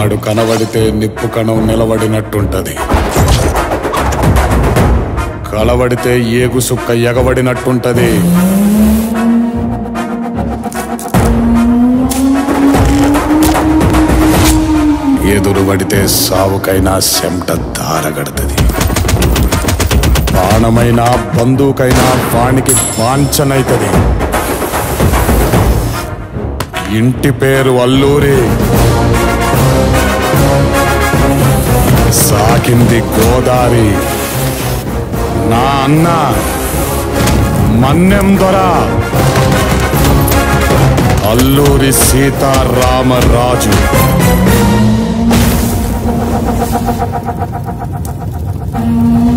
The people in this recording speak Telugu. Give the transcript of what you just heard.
వాడు కనబడితే నిప్పు కణం నిలబడినట్టుంటది కలబడితే ఏగు సుక్క ఎగబడినట్టుంటది ఎదురు పడితే సావుకైనా చెమట దారగడుతుంది బాణమైనా బందూకైనా వానికి వాంఛనైతది ఇంటి పేరు అల్లూరి సాకింది గోదారి నా అన్న మన్నెం దొర అల్లూరి సీతారామరాజు ఆ